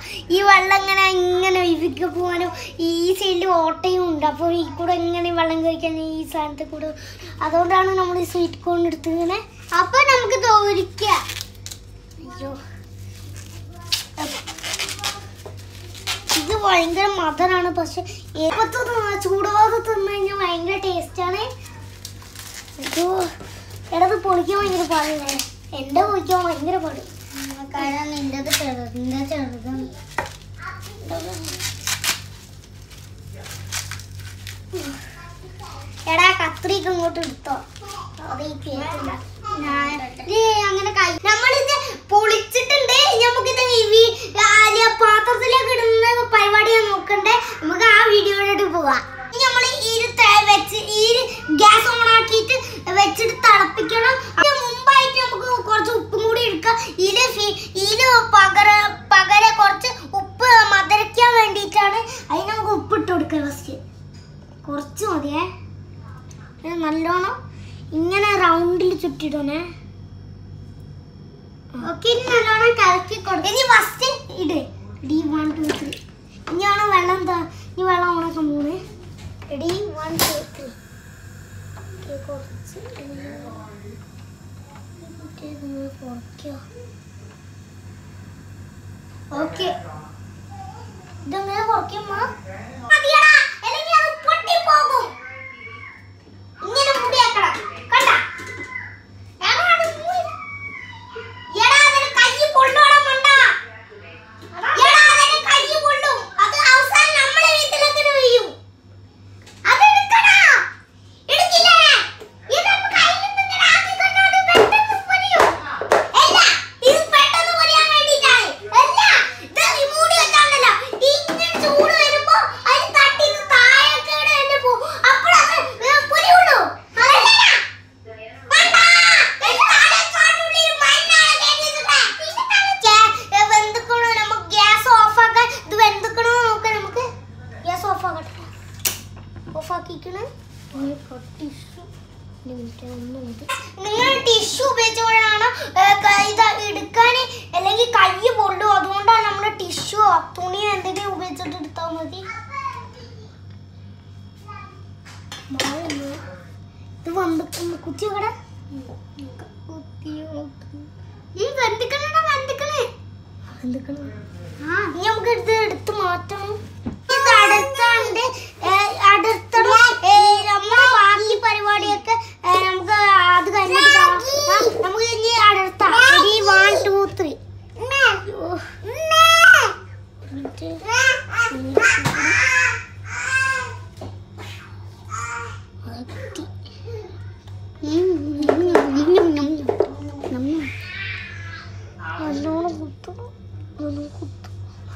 ഈ വെള്ളം ഇങ്ങനെ ഇങ്ങനെ ഒഴുകി പോകാനും ഈ സൈഡിൽ ഓട്ടയും ഉണ്ട് അപ്പോൾ ഈ കൂടെ ഇങ്ങനെ വെള്ളം കഴിക്കാൻ ഈ സാധനത്തിൽ കൂടെ അതുകൊണ്ടാണ് നമ്മൾ ഈ സ്വീറ്റ് കോൺ എടുത്ത് ഇങ്ങനെ അപ്പൊ നമുക്ക് തോരിക്കാം അയ്യോ ഇത് ഭയങ്കര മധുരമാണ് പക്ഷെ എപ്പത്ത് ചൂടോടെ തിന്നു കഴിഞ്ഞാൽ ഭയങ്കര ടേസ്റ്റാണ് അയ്യോ എടത് പൊളിക്കാൻ ഭയങ്കര പാടില്ലേ എന്റെ പൊളിക്കാൻ ഭയങ്കര പാട് കാരണം നിന്റെ ചെറുതിന്റെ ചെറുതാണ് എടാ കത്രിക്ക് ഇങ്ങോട്ട് എടുത്തോ അത് ഈ കേട്ടില്ല ഞാൻ ഇത് അങ്ങനെ കൈ നമ്മളിത് പൊളിച്ചിട്ടുണ്ട് നമുക്കിത് ഈ വി- ആലിയ പാത്രത്തിലേക്ക് ഇടുന്ന പരിപാടി ഞാൻ നോക്കണ്ടേ നമുക്ക് ആ വീഡിയോയിലോട്ട് പോവാം നമ്മൾ ഈ ഒരു ത- വെച്ച് ഈ ഗ്യാസ് ഓൺ ആക്കിയിട്ട് വെച്ചിട്ട് തിളപ്പിക്കണം അതിന് മുമ്പായിട്ട് നമുക്ക് കുറച്ച് ഉപ്പും കൂടി എടുക്കാം ഇതില് ഫി- ഇതില് പകര പകര കുറച്ച് ഉപ്പ് മധുരയ്ക്കാൻ വേണ്ടിയിട്ടാണ് അതിന് നമുക്ക് ഉപ്പ് ഇട്ട് കൊടുക്കാം ഫസ്റ്റ് കുറച്ച് മതിയേ ഇത് നല്ലോണം ഇങ്ങനെ റൗണ്ടിൽ ചുറ്റിടണേ ഓക്കെ ഇനി നല്ലോണം കലക്കി കൊടുക്കും ഇനി ഫസ്റ്റ് ഇട് ഡി വൺ ടു ത്രീ ഇനിയാണ് വെള്ളം എന്താ ഇനി വെള്ളം ഉണക്കാൻ പോണേ ഡി വൺ ടു ത്രീ കുറച്ച് കുറയ്ക്കോ ഓക്കെ ഇതെങ്ങനെ കുറയ്ക്കുമ്പോ മതിയടാ അല്ലെങ്കിൽ അത് പൊട്ടിപ്പോകും ഇങ്ങനെ മൂടിയാക്കണം കണ്ട എടാ, അത് മൂടി. എടാ, അതിന് കയ്യ് പൊള്ളുവാടാ മണ്ട. എടാ, അതിന് കയ്യ് പൊള്ളും. അത് അവസാനം നമ്മുടെ വീട്ടിലെങ്ങനെ വീഴും. അതെടുക്കടാ. എടുക്കില്ലേ? ഇതപ്പോ കയ്യിലിട്ട് ഇങ്ങനെ ആക്കിക്കഴിഞ്ഞാൽ അത് പെട്ടെന്ന് പൊരിയും. അല്ല, ഇത് പെട്ടെന്ന് പൊരിയാൻ വേണ്ടിയിട്ടാണ്. അല്ല, ഇത് ഈ മൂടി വെച്ചാണ്ടല്ലോ. ഇങ്ങനെ ചൂട് വരുമ്പോ അതിന് തട്ടി ഇത് താഴേക്ക് ഇങ്ങനെ തന്നെ പോവും. അപ്പോഴത് ഏ, പൊരിയുള്ളൂ. അതല്ലടാ. വേണ്ട. ഇത് താഴെ കാട്ടുള്ളിൽ മണ്ണാണ് കേട്ടിട്ടുള്ളത്. ഗ്യാ- ഏ, വെന്തുക്കണോ? നമുക്ക് ഗ്യാസ് ഓഫാക്കാൻ ഇത് വെന്തുക്കണോ നോക്കാം നമുക്ക് ഗ്യാസ് ഓഫാക്കട്ടെ ഓഫാക്കിക്കണ് നിങ്ങൾ ടിഷ്യൂ ഉപയോഗിച്ചുകൊണ്ടാണ് ഇത് എടുക്കാൻ അല്ലെങ്കിൽ കൈ പൊള്ളും അതുകൊണ്ടാണ് നമ്മൾ ടിഷ്യൂ തുണിയോ എന്തെങ്കിലും ഉപയോഗിച്ചിട്ട് എടുത്താൽ മതി മാറുന്നു. ഇത് വന്നിട്ടുണ്ട് കുത്തി ഇവിടെ കുത്തി ഈ വെന്തിക്കണ വെന്തിക്കണേ വെന്തിക്കണേ ആ ഇനി നമുക്ക് ഇത് എടുത്ത് മാറ്റണം ഇത് അടുത്താണ്ട് അടുത്തണം നമ്മുടെ ബാക്കി പരിപാടിയൊക്കെ ഏ, നമുക്ക് അത് കഴിഞ്ഞിട്ട് കാണാം. ആ, നമുക്ക് ഇനി അടുത്ത വൺ ടു ത്രീ നല്ലോണം കുത്തണം നല്ലോണം കുത്തണം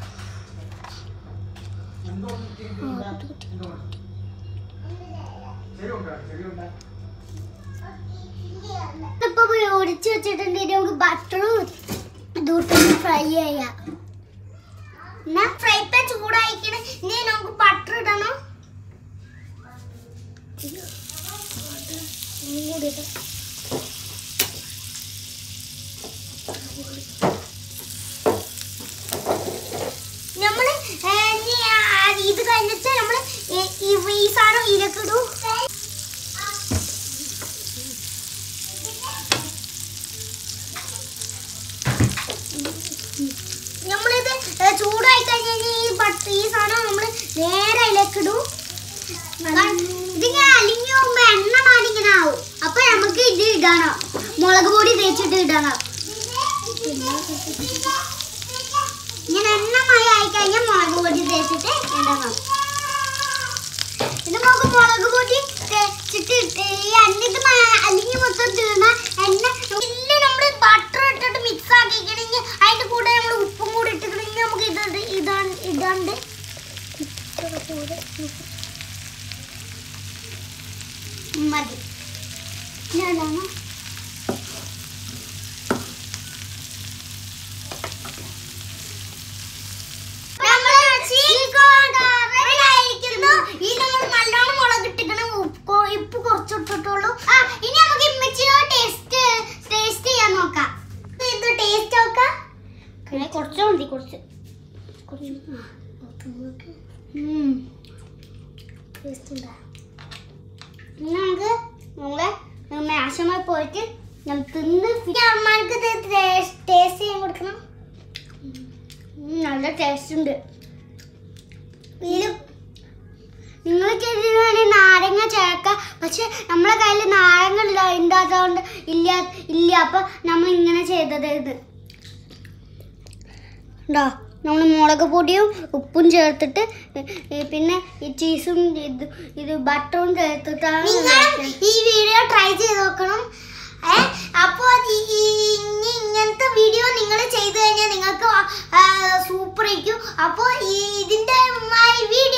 ഇപ്പൊ ഒടിച്ചു വെച്ചിട്ടുണ്ടെങ്കിൽ നമുക്ക് ബട്ടറും ഇതൂട്ടൊന്ന് ഫ്രൈ ചെയ്യാം എന്നാ ഫ്രൈ പാൻ ചൂടായിക്കണ ഇനി നമുക്ക് ബട്ടർ ഇടണം ഇനിയും കൂടി ഇടാം. നമ്മള് ഏ, ഇനി ആ ഇത് കഴിഞ്ഞിട്ട് നമ്മള് ഈ- ഈ ഈ സാധനം ഇതിലേക്കിടൂ നമ്മളിത് ഏ, ചൂടായി കഴിഞ്ഞാൽ ഈ ബട്ട് ഈ സാധനം നമ്മള് നേരെ അതിലേക്കിടൂ ഇതിങ്ങനെ അലിഞ്ഞു പോകുമ്പോ എണ്ണ മാലിങ്ങനെ ആവും അപ്പൊ നമുക്ക് ഇത് ഇടണം മുളക് പൊടി തേച്ചിട്ട് ഇടണം ഇങ്ങനെ എണ്ണമായി ആയി കഴിഞ്ഞാൽ മുളക് പൊടി തേച്ചിട്ട് ഇടണം ഇത് നമുക്ക് മുളക് പൊടി തേച്ചിട്ട് ഇട്ട് ഈ എണ്ണ ഇത് മ- അലിഞ്ഞ് മൊത്തം തീർന്ന എണ്ണ ഇല്ല നമ്മൾ ബട്ടർ ഇട്ടിട്ട് മിക്സ് ആക്കിക്കണെങ്കിൽ അതിന്റെ കൂടെ നമ്മൾ ഉപ്പും കൂടി ഇട്ടിക്കണെങ്കിൽ നമുക്ക് ഇത് ഇടാണ്ട് ഇടാണ്ട് ഇത്ര കൂടെ മതി ഞാനാണ് ഈ നമ്മൾ നല്ലോണം മുളക് ഇട്ടിക്കണം ഉപ്പ് ഇപ്പ് കുറച്ചിട്ടിട്ടുള്ളൂ ആ ഇനി നമുക്ക് ഇമ്മച്ചിയോ ടേസ്റ്റ് ടേസ്റ്റ് ചെയ്യാൻ നോക്കാം ഇത് ടേസ്റ്റ് നോക്കാം കുറച്ച് മതി കുറച്ച് നമുക്ക് നമ്മളെ മാഷമായി പോയിട്ട് ഞാൻ തിന്ന് അമ്മക്ക് ടേസ്റ്റ് ചെയ്യാൻ കൊടുക്കണം ഉം, നല്ല ടേസ്റ്റ് ഉണ്ട് നിങ്ങൾ ചെയ്തിട്ടുണ്ടെങ്കിൽ നാരങ്ങ ചേർക്കാം പക്ഷെ നമ്മളെ കയ്യിൽ നാരങ്ങ ഇല്ല ഉണ്ടാകാത്തതുകൊണ്ട് ഇല്ല ഇല്ല അപ്പൊ നമ്മൾ ഇങ്ങനെ ചെയ്തത് ഇത് ഉണ്ടോ നമ്മൾ മുളക് പൊടിയും ഉപ്പും ചേർത്തിട്ട് ഈ- പിന്നെ ഈ ചീസും ഇത് ഇത് ബട്ടറും ചേർത്തിട്ടാണ് ഈ വീഡിയോ ട്രൈ ചെയ്ത് നോക്കണം അപ്പോൾ ഇനി ഇങ്ങനത്തെ വീഡിയോ നിങ്ങൾ ചെയ്തു കഴിഞ്ഞാൽ നിങ്ങൾക്ക് സൂപ്പർ ആയിരിക്കും അപ്പോൾ ഇതിൻ്റെ വീഡിയോ